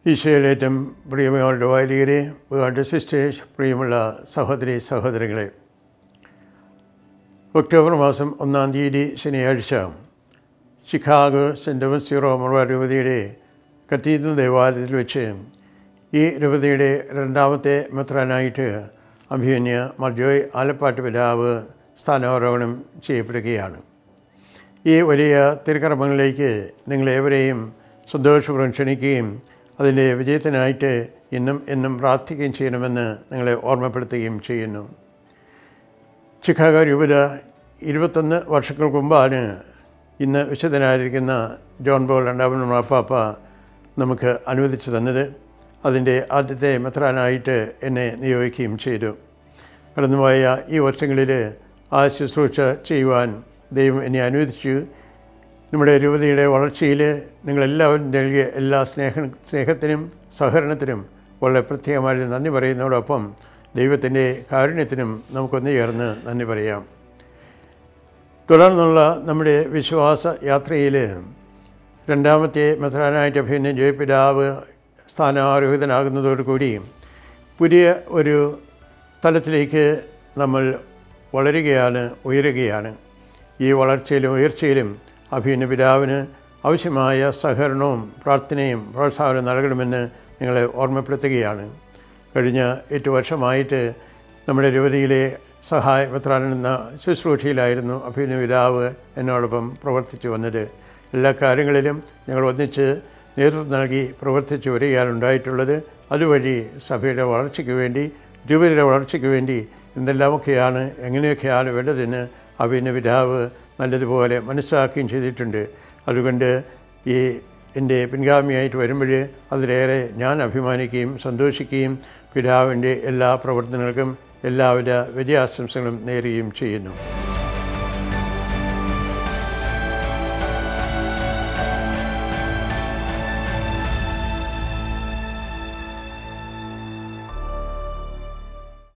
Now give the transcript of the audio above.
ഈശോയിലേറ്റം പ്രിയമുള്ള വൈദികരെ വേണ്ട സിസ്റ്റേഴ്സ് പ്രിയമുള്ള സഹോദരി സഹോദരങ്ങളെ ഒക്ടോബർ മാസം ഒന്നാം തീയതി ശനിയാഴ്ച Chicago saint Thomas Syro Malabar രൂപതയുടെ കത്തീഡ്രൽ ദേവാലയത്തിൽ വെച്ച് ഈ രൂപതയുടെ രണ്ടാമത്തെ മെത്രാനായിട്ട് അഭിമന്യ മർജോയ് ആലപ്പാട്ട് പിതാവ് സ്ഥാനാരോഹണം ചെയ്യപ്പെടുകയാണ് ഈ വലിയ തിരുക്കർമ്മങ്ങളിലേക്ക് നിങ്ങളേവരെയും സന്തോഷപൂർവ്വം ക്ഷണിക്കുകയും അതിൻ്റെ വിജയത്തിനായിട്ട് ഇന്നും എന്നും പ്രാർത്ഥിക്കുകയും ചെയ്യണമെന്ന് നിങ്ങളെ ഓർമ്മപ്പെടുത്തുകയും ചെയ്യുന്നു ചിക്കാഗോ രൂപത ഇരുപത്തൊന്ന് വർഷങ്ങൾക്ക് മുമ്പാണ് ഇന്ന് വിശുദ്ധനായിരിക്കുന്ന ജോൺ ബോൾ രണ്ടാമൻ മാപ്പാപ്പ നമുക്ക് അനുവദിച്ചു തന്നത് അതിൻ്റെ ആദ്യത്തെ മെത്രാനായിട്ട് എന്നെ നിയോഗിക്കുകയും ചെയ്തു കടന്നുപോയ ഈ വർഷങ്ങളിൽ ആ ശുശ്രൂഷ ചെയ്യുവാൻ ദൈവം എന്നെ അനുവദിച്ചു നമ്മുടെ രൂപതയുടെ വളർച്ചയിൽ നിങ്ങളെല്ലാവരും നൽകിയ എല്ലാ സ്നേഹ സ്നേഹത്തിനും സഹകരണത്തിനും വളരെ പ്രത്യേകമായി നന്ദി പറയുന്നതോടൊപ്പം ദൈവത്തിൻ്റെ കാരുണ്യത്തിനും നമുക്കൊന്നു ചേർന്ന് നന്ദി പറയാം തുടർന്നുള്ള നമ്മുടെ വിശ്വാസ യാത്രയിൽ രണ്ടാമത്തെ മെത്രാനായിട്ട് അഭിനയ ജയപിതാവ് സ്ഥാനാരോഹിതനാകുന്നതോടുകൂടി പുതിയ ഒരു തലത്തിലേക്ക് നമ്മൾ വളരുകയാണ് ഉയരുകയാണ് ഈ വളർച്ചയിലും ഉയർച്ചയിലും അഭിനയ പിതാവിന് ആവശ്യമായ സഹകരണവും പ്രാർത്ഥനയും പ്രോത്സാഹനവും നൽകണമെന്ന് നിങ്ങളെ ഓർമ്മപ്പെടുത്തുകയാണ് കഴിഞ്ഞ എട്ട് വർഷമായിട്ട് നമ്മുടെ രൂപതയിലെ സഹായ പത്രാനെന്ന ശുശ്രൂഷയിലായിരുന്നു അഭിനയ പിതാവ് എന്നോടൊപ്പം പ്രവർത്തിച്ചു വന്നത് എല്ലാ കാര്യങ്ങളിലും ഞങ്ങൾ ഒന്നിച്ച് നേതൃത്വം നൽകി പ്രവർത്തിച്ചു വരികയാണ് ഉണ്ടായിട്ടുള്ളത് അതുവഴി സഭയുടെ വളർച്ചയ്ക്ക് വേണ്ടി രൂപതയുടെ വളർച്ചയ്ക്ക് വേണ്ടി എന്തെല്ലാമൊക്കെയാണ് എങ്ങനെയൊക്കെയാണ് വേണ്ടതെന്ന് അഭിനയ പിതാവ് നല്ലതുപോലെ മനസ്സിലാക്കുകയും ചെയ്തിട്ടുണ്ട് അതുകൊണ്ട് ഈ എൻ്റെ പിൻഗാമിയായിട്ട് വരുമ്പോൾ അതിലേറെ ഞാൻ അഭിമാനിക്കുകയും സന്തോഷിക്കുകയും പിതാവിൻ്റെ എല്ലാ പ്രവർത്തനങ്ങൾക്കും എല്ലാവിധ വിജയാശംസകളും നേരുകയും ചെയ്യുന്നു